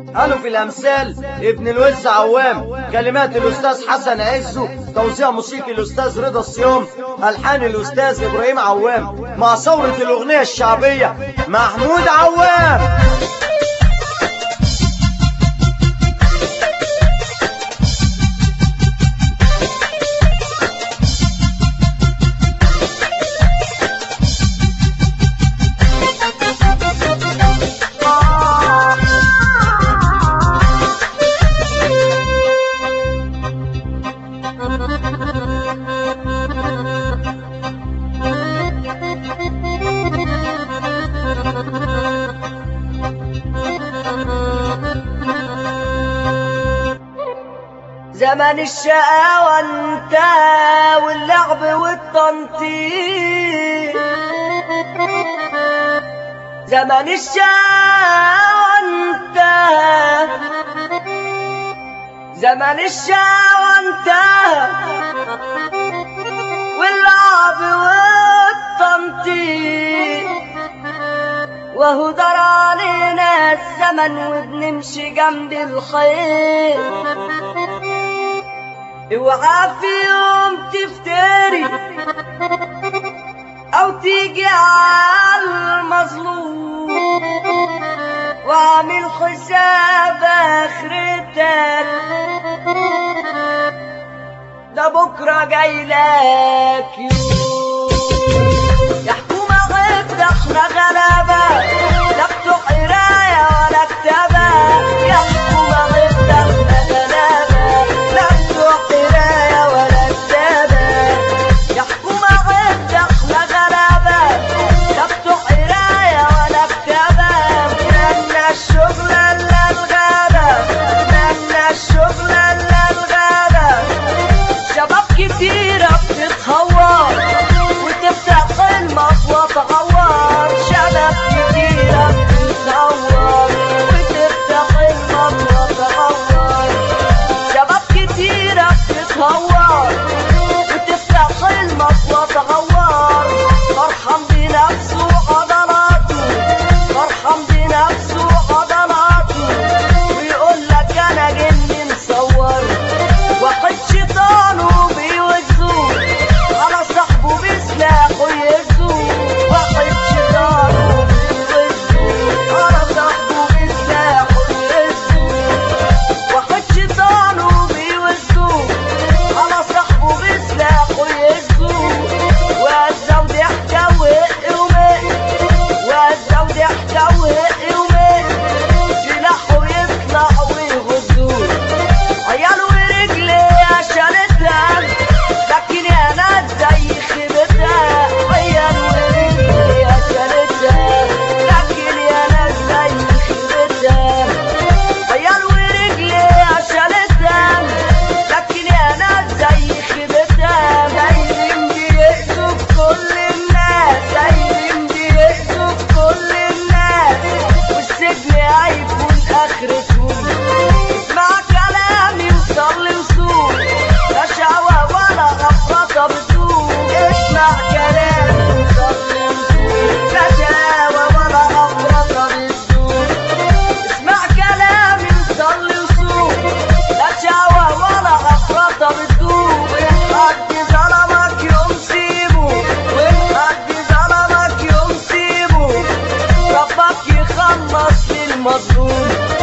قالوا في الأمثال ابن الوز عوام كلمات الأستاذ حسن عزو توزيع موسيقي الأستاذ رضا الصيام ألحان الأستاذ إبراهيم عوام مع ثورة الأغنية الشعبية محمود عوام زمن الشقاوة انتهى واللعب والتنطيط زمن الشقاوة انتهى زمن الشقاوة انتهى واللعب والتنطيط وهو دار علينا الزمن وبنمشي جنب الخير اوعى في يوم تفتري او تيجي على المظلوم واعمل حساب اخرتك ده بكره جاي لك يوم يا حكومه غبت احنا غلابه لا بتوع قرايه ولا كتابه يا حكومه غبت احنا غلابه لا بتوع قرايه ولا كتابه يا حكومه غبت احنا غلابه لا بتوع قرايه ولا كتابه مالنا الشغل الا الغابه مالنا الشغل الا الغابه شباب كتيرة بتتهور وتفتح حلمك وتعور شباب كتيرة بتتهور وتفتح حلمك وتعور شباب كتيرة بتتهور وتفتح حلمك وتعور فرحان بنفسه وعضلاته فرحان بنفسه وعضلاته ويقول لك انا جني مصور واحد شيطانه بيوزوه على صاحبه بسلاحه يهزوه واحد شيطانه بيوزوه على صاحبه بسلاحه يهزوه واحد شيطانه بيوزوه على صاحبه بسلاحه يهزوه وهزه وضحكه وهق ومق وهزه وضحكه وهق ومق سلاحه يطلع ويغزوه عيال ورجلي عشانتها لكن يا ناس زي خيبتها عيال ورجلي عشانتها لكن يا ناس زي خيبتها عيال ورجلي عشانتها لكن يا ناس زي خيبتها دايرين بيأذوا في كل الناس دايرين بيأذوا في كل الناس والسجن هيكون اخرتهم اسمع كلامي وصلي وصوم لا شهوة ولا غفرطة بتدوم اسمع كلامي وصلي وصوم لا شهوة ولا غفرطة بتدوم اسمع كلامي وصلي وصوم لا شهوة ولا غفرطة بتدوم وإن حد ظلمك يوم سيبه وإن حد ظلمك يوم سيبه ربك يخلص للمظلوم